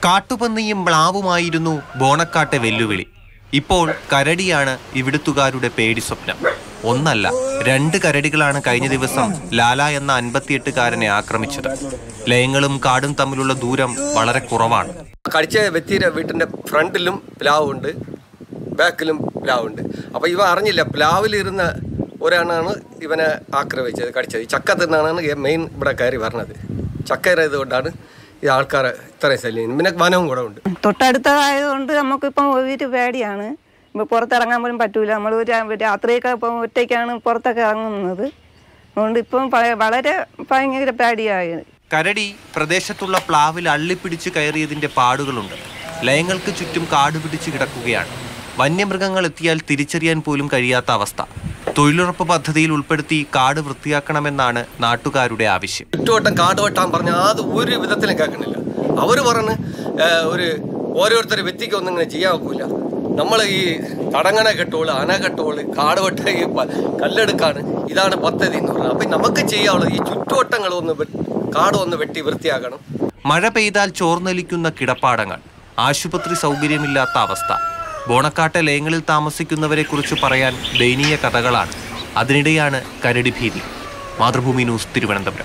കാട്ടുപന്നിയും മ്ലാവുമായിരുന്നു ബോണക്കാട്ടെ വെല്ലുവിളി ഇപ്പോൾ കരടിയാണ് ഇവിടുത്തുകാരുടെ പേടി സ്വപ്നം ഒന്നല്ല രണ്ട് കരടികളാണ് കഴിഞ്ഞ ദിവസം ലാല എന്ന അൻപത്തിയെട്ടുകാരനെ ആക്രമിച്ചത് ലയങ്ങളും കാടും തമ്മിലുള്ള ദൂരം വളരെ കുറവാണ് കടിച്ച വ്യക്തിയുടെ വീട്ടിൻ്റെ ഫ്രണ്ടിലും പ്ലാവുണ്ട് ബാക്കിലും പ്ലാവുണ്ട് അപ്പോൾ ഇവ അറിഞ്ഞില്ല പ്ലാവിലിരുന്ന ഒരാളാണ് ഇവനെ ആക്രമിച്ചത് കടിച്ചത് ഈ ചക്ക തിന്നാണ് മെയിൻ ഇവിടെ കയറി വരണത് ചക്ക കൊണ്ടാണ് ഈ ആൾക്കാരെ ഇത്രയും ശല്യം പിന്നെ വനവും കൂടെ ഉണ്ട് തൊട്ടടുത്തതായതുകൊണ്ട് നമുക്കിപ്പം ഒരു പേടിയാണ് ഇപ്പോൾ പുറത്തിറങ്ങാൻ പോലും പറ്റൂല നമ്മൾ ഒരു രാത്രിയൊക്കെ ഇപ്പം ഒറ്റയ്ക്കാണ് പുറത്തൊക്കെ ഇറങ്ങുന്നത് അതുകൊണ്ട് ഇപ്പം പ- വളരെ ഭയങ്കര പേടിയായി കരടി പ്രദേശത്തുള്ള പ്ലാവിൽ അള്ളിപ്പിടിച്ച് കയറിയതിന്റെ പാടുകളുണ്ട് ലയങ്ങൾക്ക് ചുറ്റും കാട് പിടിച്ച് കിടക്കുകയാണ് വന്യമൃഗങ്ങൾ എത്തിയാൽ തിരിച്ചറിയാൻ പോലും കഴിയാത്ത അവസ്ഥ തൊഴിലുറപ്പ് പദ്ധതിയിൽ ഉൾപ്പെടുത്തി കാട് വൃത്തിയാക്കണമെന്നാണ് നാട്ടുകാരുടെ ആവശ്യം ചുറ്റുവട്ടം കാട് വെട്ടാൻ പറഞ്ഞാൽ അത് ഒരു വിധത്തിലും കേൾക്കണില്ല അവർ പറഞ്ഞ് ഏഹ്, ഒരു ഓരോരുത്തർ വ്യക്തിക്ക് ഒന്നും ഇങ്ങനെ ചെയ്യാൻ ഒക്കില്ല നമ്മൾ ഈ തടങ്ങണ കെട്ടോള് അന കെട്ടോള് കാട് വെട്ട ഈ പ- കല്ലെടുക്കാണ് ഇതാണ് പദ്ധതി എന്ന് പറഞ്ഞത് അപ്പം നമുക്ക് ചെയ്യാനുള്ളത് ഈ ചുറ്റുവട്ടങ്ങൾ ഒന്ന് വെ- കാട് ഒന്ന് വെട്ടി വൃത്തിയാക്കണം മഴ പെയ്താൽ ചോർന്നൊലിക്കുന്ന കിടപ്പാടങ്ങൾ ആശുപത്രി സൗകര്യമില്ലാത്ത അവസ്ഥ ബോണക്കാട്ടെ ലയങ്ങളിൽ താമസിക്കുന്നവരെ കുറിച്ച് പറയാൻ ദയനീയ കഥകളാണ് അതിനിടെയാണ് കരടി ഭീതി മാതൃഭൂമി ന്യൂസ് തിരുവനന്തപുരം